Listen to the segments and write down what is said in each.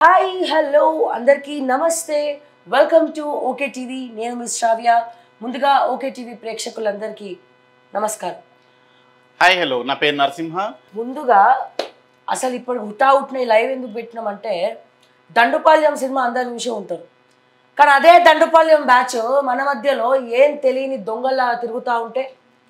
Hi hello అందరికీ నమస్తే welcome to okay TV నేను మిస్ శ్రావ్య ముందుగా ఓకే టీవీ ప్రేక్షకులందరికీ నమస్కారం హాయ్ హలో నా పేరు నరసింహ ముందుగా అసలు ఇప్పుడు హుటాహుట్న ఈ లైవ్ ఎందుకు పెట్టినామంటే దండుపాల్యం సినిమా అందరి చూసే ఉంటారు కానీ అదే దండుపాల్యం బ్యాచ్ మన మధ్యలో ఏం తెలియని దొంగల్లా తిరుగుతూ ఉంటే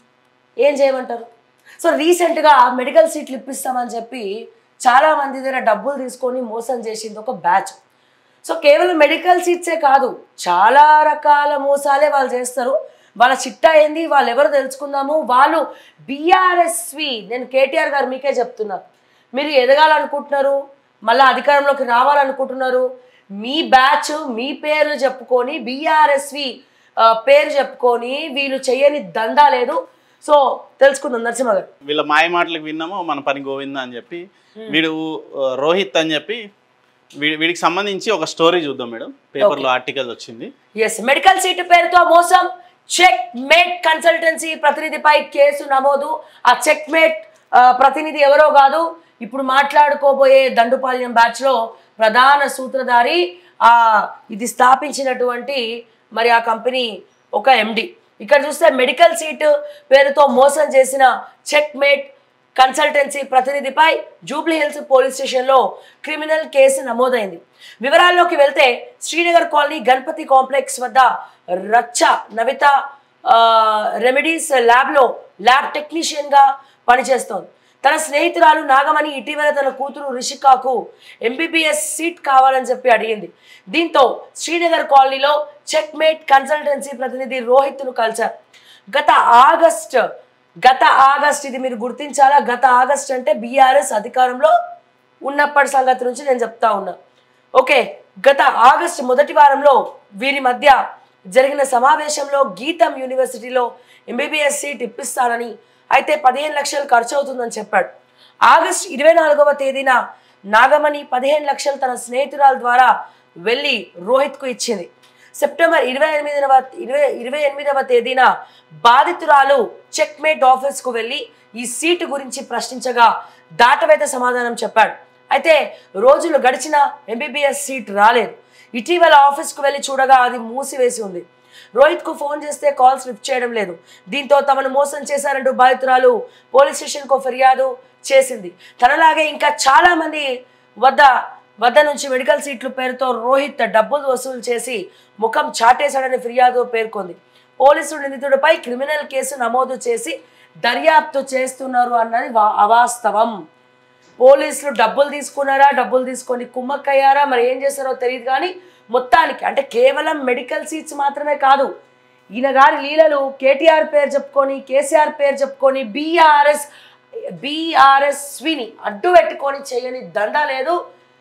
ఏం చేయమంటారు సో రీసెంట్గా మెడికల్ సీట్లు ఇప్పిస్తామని చెప్పి చాలా మంది దగ్గర డబ్బులు తీసుకొని మోసం చేసింది ఒక బ్యాచ్ సో కేవలం మెడికల్ సీట్సే కాదు చాలా రకాల మోసాలే వాళ్ళు చేస్తారు వాళ్ళ చిట్టా ఏంది వాళ్ళు ఎవరు తెలుసుకుందాము వాళ్ళు బీఆర్ఎస్వి నేను కేటీఆర్ గారు మీకే చెప్తున్నా మీరు ఎదగాలనుకుంటున్నారు మళ్ళీ అధికారంలోకి రావాలనుకుంటున్నారు మీ బ్యాచ్ మీ పేర్లు చెప్పుకొని బీఆర్ఎస్వి పేరు చెప్పుకొని వీళ్ళు చేయని దందా లేదు సో తెలుసుకుందాం నరసింహ గారు వీళ్ళ మాయ మాటలకు విన్నాము మన పని గోవింద అని చెప్పి వీడు ఆ, రోహిత్ అని చెప్పి వీ- వీడికి సంబంధించి ఒక స్టోరీ చూద్దాం మేడం పేపర్లో ఆర్టికల్ వచ్చింది ఎస్ మెడికల్ సీటు పేరుతో మోసం చెక్ మేట్ కన్సల్టెన్సీ ప్రతినిధిపై కేసు నమోదు ఆ చెక్ మేట్ ప్రతినిధి ఎవరో కాదు ఇప్పుడు మాట్లాడుకోబోయే దండుపాల్యం బ్యాచ్ లో ప్రధాన సూత్రధారి ఆ ఇది స్థాపించినటువంటి మరి ఆ కంపెనీ ఒక ఎండి ఇక్కడ చూస్తే మెడికల్ సీటు పేరుతో మోసం చేసిన చెక్ మేట్ కన్సల్టెన్సీ ప్రతినిధిపై జూబ్లీ హిల్స్ పోలీస్ స్టేషన్లో క్రిమినల్ కేసు నమోదైంది వివరాల్లోకి వెళ్తే శ్రీనగర్ కాలనీ గణపతి కాంప్లెక్స్ వద్ద రచ్చ నవిత ఆ, రెమెడీస్ ల్యాబ్లో ల్యాబ్ టెక్నీషియన్గా పనిచేస్తోంది తన స్నేహితురాలు నాగమణి ఇటీవల తన కూతురు రిషికాకు ఎంబీబీఎస్ సీట్ కావాలని చెప్పి అడిగింది దీంతో శ్రీనగర్ కాలనీలో చెక్మేట్ కన్సల్టెన్సీ ప్రతినిధి రోహిత్ను కలిశారు గత ఆగస్ట్ గత ఆగస్ట్ ఇది మీరు గుర్తించాలా గత ఆగస్ట్ అంటే బీఆర్ఎస్ అధికారంలో ఉన్నప్పటి సంగతి నుంచి నేను చెప్తా ఉన్నా ఓకే గత ఆగస్ట్ మొదటి వారంలో వీరి మధ్య జరిగిన సమావేశంలో గీతం యూనివర్సిటీలో ఎంబీబీఎస్ సీట్ ఇప్పిస్తానని అయితే పదిహేను లక్షలు ఖర్చు అవుతుందని చెప్పాడు ఆగస్ట్ ఇరవై నాలుగవ తేదీన నాగమణి పదిహేను లక్షలు తన స్నేహితురాల ద్వారా వెళ్ళి రోహిత్కు ఇచ్చింది సెప్టెంబర్ ఇరవై ఎనిమిదవ ఇరవై ఇరవై ఎనిమిదవ తేదీన బాధితురాలు చెక్మేట్ ఆఫీస్కు వెళ్ళి ఈ సీటు గురించి ప్రశ్నించగా దాటవేత సమాధానం చెప్పాడు అయితే రోజులు గడిచిన ఎంబీబీఎస్ సీట్ రాలేదు ఇటీవల ఆఫీస్కు వెళ్ళి చూడగా అది మూసివేసి ఉంది రోహిత్కు ఫోన్ చేస్తే కాల్స్ లిఫ్ట్ చేయడం లేదు దీంతో తమను మోసం చేశారంటూ బాధితురాలు పోలీస్ స్టేషన్కు ఫిర్యాదు చేసింది తనలాగే ఇంకా చాలా మంది వద్ద వద్ద నుంచి మెడికల్ సీట్లు పేరుతో రోహిత్ డబ్బులు వసూలు చేసి ముఖం చాటేశాడని ఫిర్యాదు పేర్కొంది పోలీసులు నిందితుడిపై క్రిమినల్ కేసు నమోదు చేసి దర్యాప్తు చేస్తున్నారు అన్నది వా- అవాస్తవం పోలీసులు డబ్బులు తీసుకున్నారా డబ్బులు తీసుకొని కుమ్మక్కయ్యారా మరి ఏం చేస్తారో తెలియదు కానీ మొత్తానికి అంటే కేవలం మెడికల్ సీట్స్ మాత్రమే కాదు ఈయన గారి లీలలు కేటీఆర్ పేరు చెప్పుకొని కేసీఆర్ పేరు చెప్పుకొని బీఆర్ఎస్ బీఆర్ఎస్ స్విని అడ్డు పెట్టుకొని చేయని దండ లేదు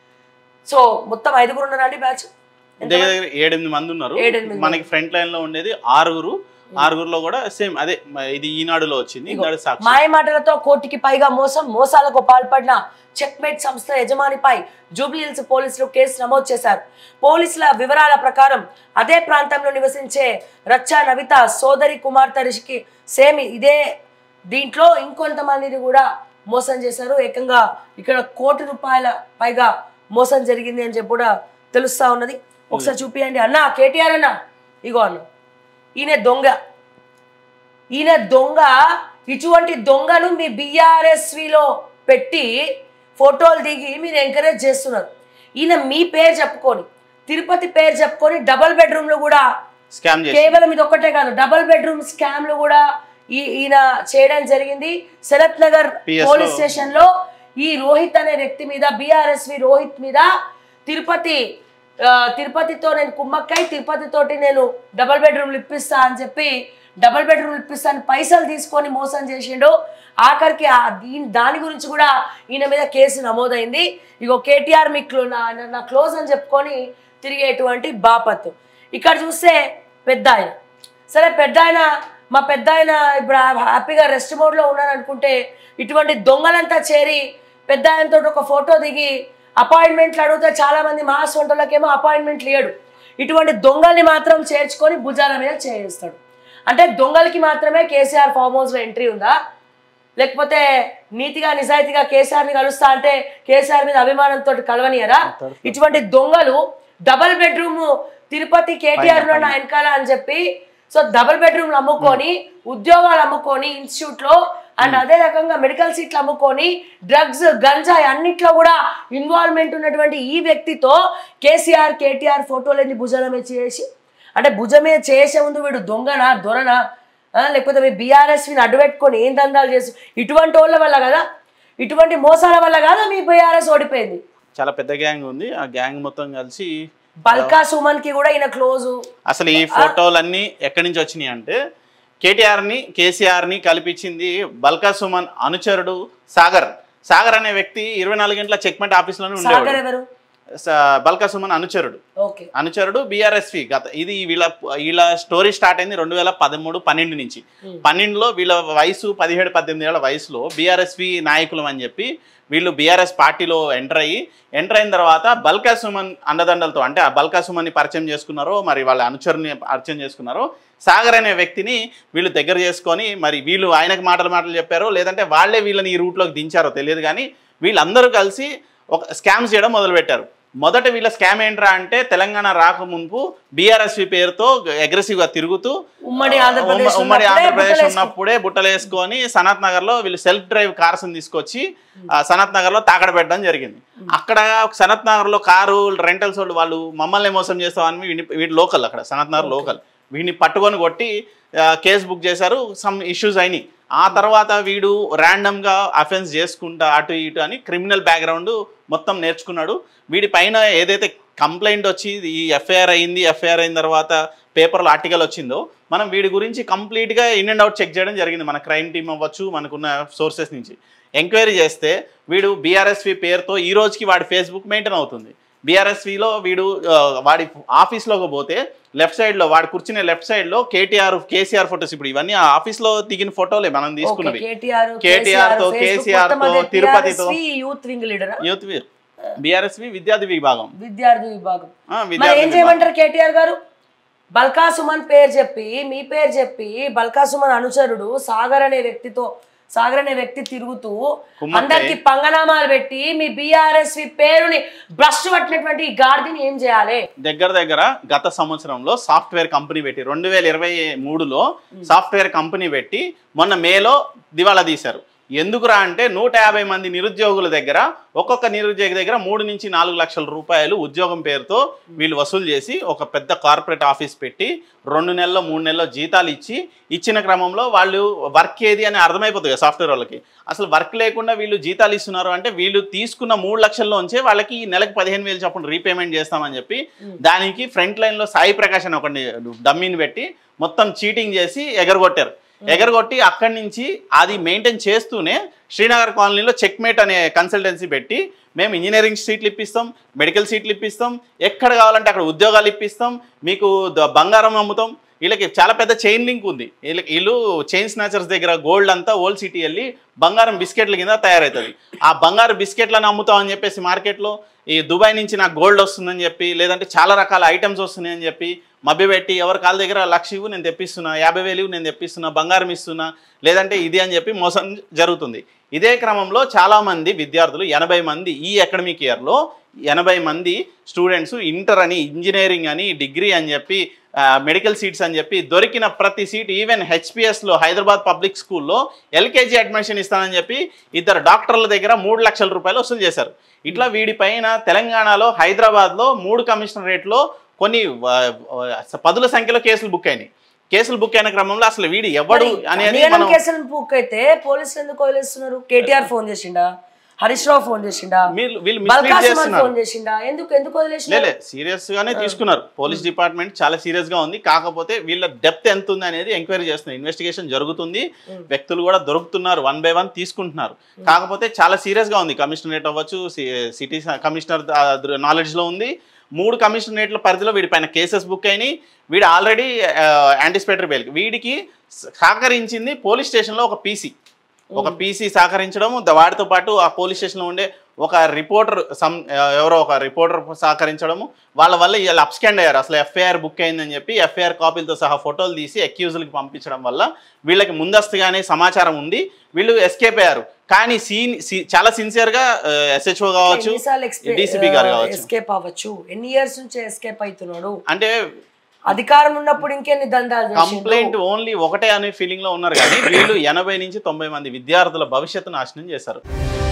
సో మొత్తం ఐదుగురు ఉన్నారండి బ్యాచ్ దగ్గర దగ్గర ఏడెనిమిది మంది ఉన్నారు ఏడెనిమిది మనకి ఫ్రంట్ లైన్ లో ఉండేది ఆరుగురు ఆరుగురులో కూడా సేమ్ అదే మ- ఇది ఈనాడులో వచ్చింది ఈనాడు సాక్షి మాయ మాటలతో కోటికి పైగా మోసం మోసాలకు పాల్పడిన చెక్మేట్ సంస్థ యజమానిపై జూబ్లీహిల్స్ పోలీసులు కేసు నమోదు చేశారు పోలీసుల వివరాల ప్రకారం అదే ప్రాంతంలో నివసించే రచ్చా నవిత సోదరి కుమార్తె రిషికి సేమ్ ఇదే దీంట్లో ఇంకొంతమందిని కూడా మోసం చేశారు ఏకంగా ఇక్కడ కోటి రూపాయల పైగా మోసం జరిగింది అని చెప్పి కూడా తెలుస్తా ఉన్నది ఒకసారి చూపియండి అన్న కేటీఆర్ అన్న ఇగో అన్న ఈయన దొంగ ఈయన దొంగ ఇటువంటి దొంగను మీ బీఆర్ఎస్విలో పెట్టి ఫోటోలు దిగి మీరు ఎంకరేజ్ చేస్తున్నారు ఈయన మీ పేరు చెప్పుకొని తిరుపతి పేరు చెప్పుకొని డబల్ బెడ్రూమ్లు కూడా స్కామ్ చేసి కేవలం ఇది ఒక్కటే కాదు డబల్ బెడ్రూమ్ స్కామ్లు కూడా ఈ ఈయన చేయడం జరిగింది శరత్ నగర్ PS పోలీస్ లో- స్టేషన్ లో ఈ రోహిత్ అనే వ్యక్తి మీద బీఆర్ఎస్వి రోహిత్ మీద తిరుపతి ఆ, తిరుపతితో నేను కుమ్మక్కై తిరుపతి తోటి నేను డబల్ బెడ్రూమ్లు ఇప్పిస్తా అని చెప్పి డబల్ బెడ్రూమ్ ఇప్పిస్తాను పైసలు తీసుకొని మోసం చేసిండు ఆఖరికి ఆ దీని దాని గురించి కూడా ఈయన మీద కేసు నమోదైంది ఇగో కేటీఆర్ మీ క్లో నా నా క్లోజ్ అని చెప్పుకొని తిరిగేటువంటి బాపత్ ఇక్కడ చూస్తే పెద్ద ఆయన సరే పెద్ద ఆయన మా పెద్ద ఆయన ఇప్పుడు హ్యా- హ్యాపీగా రెస్ట్ మోడ్లో ఉన్నాను అనుకుంటే ఇటువంటి దొంగలంతా చేరి పెద్ద ఆయనతో ఒక ఫోటో దిగి అపాయింట్మెంట్లు అడిగితే చాలా మంది మాస్ వంటలకేమో అపాయింట్మెంట్లు ఇయ్యడు ఇటువంటి దొంగల్ని మాత్రం చేర్చుకొని భుజాల మీద చేయిస్తాడు అంటే దొంగలకి మాత్రమే కేసీఆర్ ఫామ్ హౌస్లో ఎంట్రీ ఉందా లేకపోతే నీతిగా నిజాయితీగా కేసీఆర్ ని కలుస్తా అంటే కేసీఆర్ మీద అభిమానంతో కలవనియరా ఇటువంటి దొంగలు డబల్ బెడ్రూమ్ తిరుపతి కేటీఆర్ లో నా వెనకాల అని చెప్పి సో డబుల్ బెడ్రూమ్లు అమ్ముకొని ఉద్యోగాలు అమ్ముకొని ఇన్స్టిట్యూట్ లో అండ్ అదే రకంగా మెడికల్ సీట్లు అమ్ముకొని డ్రగ్స్ గంజాయి అన్నిట్లో కూడా ఇన్వాల్వ్మెంట్ ఉన్నటువంటి ఈ వ్యక్తితో కేసీఆర్ కేటీఆర్ ఫోటోలన్నీ భుజాల మీద చేసి అంటే భుజం మీద చేసే ముందు వీడు దొంగనా దొరనా ఆ, లేకపోతే మీ బీఆర్ఎస్ని అడ్డు పెట్టుకొని ఏం దందాలు చేసి ఇటువంటి వాళ్ళ వల్ల కదా ఇటువంటి మోసాల వల్ల కాదా మీ బీఆర్ఎస్ ఓడిపోయింది చాలా పెద్ద గ్యాంగ్ ఉంది ఆ గ్యాంగ్ మొత్తం కలిసి బల్కా సుమన్ కి కూడా ఈయన క్లోజు అసలు ఈ ఫోటోలన్నీ ఎక్కడి నుంచి వచ్చినాయి అంటే కేటీఆర్ని కేసీఆర్ని కల్పించింది బల్కా సుమన్ అనుచరుడు సాగర్ సాగర్ అనే వ్యక్తి ఇరవై నాలుగు గంటల చెక్మెంట్ ఆఫీస్లోనే సాగర్ ఉండేవాడు ఎవరు స- బల్కా సుమన్ అనుచరుడు ఓకే అనుచరుడు బీఆర్ఎస్వి గత ఇది వీళ్ళ వీళ్ళ స్టోరీ స్టార్ట్ అయింది రెండు వేల పదమూడు పన్నెండు నుంచి పన్నెండులో వీళ్ళ వయసు పదిహేడు పద్దెనిమిది ఏళ్ళ వయసులో బీఆర్ఎస్వి నాయకులం అని చెప్పి వీళ్ళు బీఆర్ఎస్ పార్టీలో ఎంటర్ అయ్యి ఎంటర్ అయిన తర్వాత బల్కా సుమన్ అండదండలతో అంటే ఆ బల్కా సుమన్ని పరిచయం చేసుకున్నారో మరి వాళ్ళ అనుచరుని పరిచయం చేసుకున్నారో సాగర్ అనే వ్యక్తిని వీళ్ళు దగ్గర చేసుకొని మరి వీళ్ళు ఆయనకు మాటలు మాటలు చెప్పారో లేదంటే వాళ్ళే వీళ్ళని ఈ రూట్లోకి దించారో తెలియదు కానీ వీళ్ళందరూ కలిసి ఒక స్కామ్స్ చేయడం మొదలుపెట్టారు మొదట వీళ్ళ స్కామ్ ఏంట్రా అంటే తెలంగాణ రాకముందు బీఆర్ఎస్వి పేరుతో అగ్రెసివ్గా తిరుగుతూ ఉమ్మడి ఆంధ్రప్రదేశ్ ఉమ్మ- ఉమ్మడి ఉన్నప్పుడే ఆంధ్రప్రదేశ్ బుట్టలేసుకు- ఉన్నప్పుడే బుట్టలు వేసుకొని సనత్ నగర్ లో వీళ్ళు సెల్ఫ్ డ్రైవ్ కార్స్ తీసుకొచ్చి ఆ, సనత్ నగర్ లో తాకడ పెట్టడం జరిగింది అక్కడ సనత్ నగర్ లో కారు రెంటల్స్ వాళ్ళు వాళ్ళు మమ్మల్ని మోసం చేస్తామని వీడిని వీడి లోకల్ అక్కడ సనత్ నగర్ లోకల్ వీడిని పట్టుకొని కొట్టి ఆ, కేసు బుక్ చేశారు సమ్ ఇష్యూస్ అయినాయి ఆ తర్వాత వీడు random గా అఫెన్స్ చేసుకుంటా అటు ఇటు అని క్రిమినల్ బ్యాక్గ్రౌండ్ మొత్తం నేర్చుకున్నాడు వీడి పైన ఏదైతే కంప్లైంట్ వచ్చి ఈ ఎఫ్ఐఆర్ అయింది ఎఫ్ఐఆర్ అయిన తర్వాత పేపర్లో ఆర్టికల్ వచ్చిందో మనం వీడి గురించి కంప్లీట్గా ఇన్ అండ్ అవుట్ చెక్ చేయడం జరిగింది మన క్రైమ్ టీమ్ అవ్వచ్చు మనకున్న సోర్సెస్ నుంచి ఎంక్వైరీ చేస్తే వీడు బీఆర్ఎస్వి పేరుతో ఈ రోజుకి వాడి ఫేస్బుక్ మెయింటైన్ అవుతుంది బీఆర్ఎస్విలో వీడు ఆ, వాడి ఆఫీస్లోకి పోతే లెఫ్ట్ సైడ్లో వాడు కూర్చునే లెఫ్ట్ సైడ్లో కేటీఆర్ కేసీఆర్ ఫొటోస్ ఇప్పుడు ఇవన్నీ ఆ ఆఫీస్లో దిగిన ఫోటోలే మనం తీసుకున్నవి కేటీఆర్ కేటీఆర్ తో, కేసీఆర్ తో, తిరుపతితో. Youth wing leader youth BRSV విద్యార్థి విభాగం విద్యార్థి విభాగం ఆ, మరి విద్యార్థి ఏం విభాగం. చేయమంటారు కేటీఆర్ గారు బల్కా సుమన్ పేరు చెప్పి మీ పేరు చెప్పి బల్కా సుమన్ అనుచరుడు సాగర్ అనే వ్యక్తితో సాగర్ అనే వ్యక్తి తిరుగుతూ కుమ్మక్కై. అందరికి పంగనామాలు పెట్టి మీ బీఆర్ఎస్ పేరుని భ్రష్ పట్టినటువంటి ఈ గాడిదని ఏం చేయాలి దగ్గర దగ్గర గత సంవత్సరంలో సాఫ్ట్వేర్ కంపెనీ పెట్టి రెండు వేల ఇరవై మూడులో సాఫ్ట్వేర్ కంపెనీ పెట్టి మొన్న మేలో దివాళా తీశారు ఎందుకురా అంటే నూట యాభై మంది నిరుద్యోగుల దగ్గర ఒక్కొక్క నిరుద్యోగి దగ్గర మూడు నుంచి నాలుగు లక్షల రూపాయలు ఉద్యోగం పేరుతో వీళ్ళు వసూలు చేసి ఒక పెద్ద కార్పొరేట్ ఆఫీస్ పెట్టి రెండు నెలల్లో మూడు నెలల్లో జీతాలు ఇచ్చి ఇచ్చిన క్రమంలో వాళ్ళు వర్క్ ఏది అని అర్థమైపోతుంది కదా సాఫ్ట్వేర్ వాళ్ళకి అసలు వర్క్ లేకుండా వీళ్ళు జీతాలు ఇస్తున్నారు అంటే వీళ్ళు తీసుకున్న మూడు లక్షల్లోంచే వాళ్ళకి ఈ నెలకు పదిహేను వేలు చొప్పున రీపేమెంట్ చేస్తామని చెప్పి దానికి ఫ్రంట్ లైన్లో సాయి ప్రకాష్ అని ఒకటి డమ్మీని పెట్టి మొత్తం చీటింగ్ చేసి ఎగరగొట్టారు ఎగరగొట్టి అక్కడి నుంచి అది మెయింటైన్ చేస్తూనే శ్రీనగర్ కాలనీలో చెక్మేట్ అనే కన్సల్టెన్సీ పెట్టి మేము ఇంజనీరింగ్ సీట్లు ఇప్పిస్తాం మెడికల్ సీట్లు ఇప్పిస్తాం ఎక్కడ కావాలంటే అక్కడ ఉద్యోగాలు ఇప్పిస్తాం మీకు ద- బంగారం అమ్ముతాం వీళ్ళకి చాలా పెద్ద చైన్ లింక్ ఉంది వీళ్ళకి వీళ్ళు చైన్ స్నాచర్స్ దగ్గర గోల్డ్ అంతా ఓల్డ్ సిటీ వెళ్ళి బంగారం బిస్కెట్ల కింద తయారవుతుంది ఆ బంగారు బిస్కెట్లను అమ్ముతాం అని చెప్పేసి మార్కెట్లో ఈ దుబాయ్ నుంచి నాకు గోల్డ్ వస్తుందని చెప్పి లేదంటే చాలా రకాల ఐటమ్స్ వస్తున్నాయని చెప్పి మభ్యపెట్టి ఎవరి కాళ్ళ దగ్గర లక్ష ఇవ్వు నేను తెప్పిస్తున్నా యాభై వేలు ఇవ్వు నేను తెప్పిస్తున్నా బంగారం ఇస్తున్నా లేదంటే ఇది అని చెప్పి మోసం జరుగుతుంది ఇదే క్రమంలో చాలామంది విద్యార్థులు ఎనభై మంది ఈ అకాడమిక్ ఇయర్లో ఎనభై మంది స్టూడెంట్స్ ఇంటర్ అని ఇంజనీరింగ్ అని డిగ్రీ అని చెప్పి ఆ, మెడికల్ సీట్స్ అని చెప్పి దొరికిన ప్రతి సీట్ ఈవెన్ హెచ్పిఎస్లో హైదరాబాద్ పబ్లిక్ స్కూల్లో ఎల్కేజీ అడ్మిషన్ ఇస్తానని చెప్పి ఇద్దరు డాక్టర్ల దగ్గర మూడు లక్షల రూపాయలు వసూలు చేశారు ఇట్లా వీడిపైన తెలంగాణలో హైదరాబాద్లో మూడు కమిషనరేట్లో కొన్ని ఆ, ఆ, పదుల సంఖ్యలో కేసులు బుక్ అయినాయి కేసులు బుక్ అయిన క్రమంలో అసలు వీడు ఎవడు అనేది అన్నిగనం మనం కేసులు బుక్ అయితే పోలీసులు ఎందుకు వదిలేస్తున్నారు కేటీఆర్ ఫోన్ చేసిండా హరీష్ రావు ఫోన్ చేసిండా వీళ్ళు వీళ్ళు బల్కా మిస్లీడ్ సుమన్ చేస్తున్నారు ఫోన్ చేసిండా ఎందుకు ఎందుకు వదిలేసినారు లేలే సీరియస్ గానే తీసుకున్నారు పోలీస్ డిపార్ట్మెంట్ చాలా సీరియస్ గా ఉంది కాకపోతే వీళ్ళ డెప్త్ ఎంత ఉంది అనేది ఎంక్వైరీ చేస్తున్నారు ఇన్వెస్టిగేషన్ జరుగుతుంది వ్యక్తులు కూడా దొరుకుతున్నారు వన్ బై వన్ తీసుకుంటున్నారు కాకపోతే చాలా సీరియస్ గా ఉంది కమిషనరేట్ అవ్వచ్చు సిటీ కమిషనర్ నాలెడ్జ్ లో ఉంది మూడు కమిషనరేట్ల పరిధిలో వీడిపైన కేసెస్ బుక్ అయినాయి వీడు ఆల్రెడీ యాంటిసిపేటరీ బెయిల్ వీడికి సహకరించింది పోలీస్ స్టేషన్లో ఒక పీసీ ఒక పీసీ సహకరించడం ద- వాడితో పాటు ఆ పోలీస్ స్టేషన్లో ఉండే ఒక రిపోర్టర్ సమ్ ఎవరో ఒక రిపోర్టర్ సహకరించడము వాళ్ళ వల్ల వీళ్ళు అప్స్కాండ్ అయ్యారు అసలు ఎఫ్ఐఆర్ బుక్ అయిందని చెప్పి ఎఫ్ఐఆర్ కాపీలతో సహా ఫోటోలు తీసి అక్యూజులకి పంపించడం వల్ల వీళ్ళకి ముందస్తుగానే సమాచారం ఉంది వీళ్ళు ఎస్కేప్ అయ్యారు కానీ సీన్ సి- చాలా సిన్సియర్గా ఎస్హెచ్ఓ కావచ్చు డీసీపీ గారు కావచ్చు ఎస్కేప్ అవ్వచ్చు ఎన్ని ఇయర్స్ నుంచి ఎస్కేప్ అవుతున్నాడు అంటే అధికారం ఉన్నప్పుడు ఇంకెన్ని దందాలు చేసిండు? కంప్లైంట్ ఓన్లీ ఒకటే అనే ఫీలింగ్ లో ఉన్నారు కానీ వీళ్ళు ఎనభై నుంచి తొంభై మంది విద్యార్థుల భవిష్యత్తు నాశనం చేశారు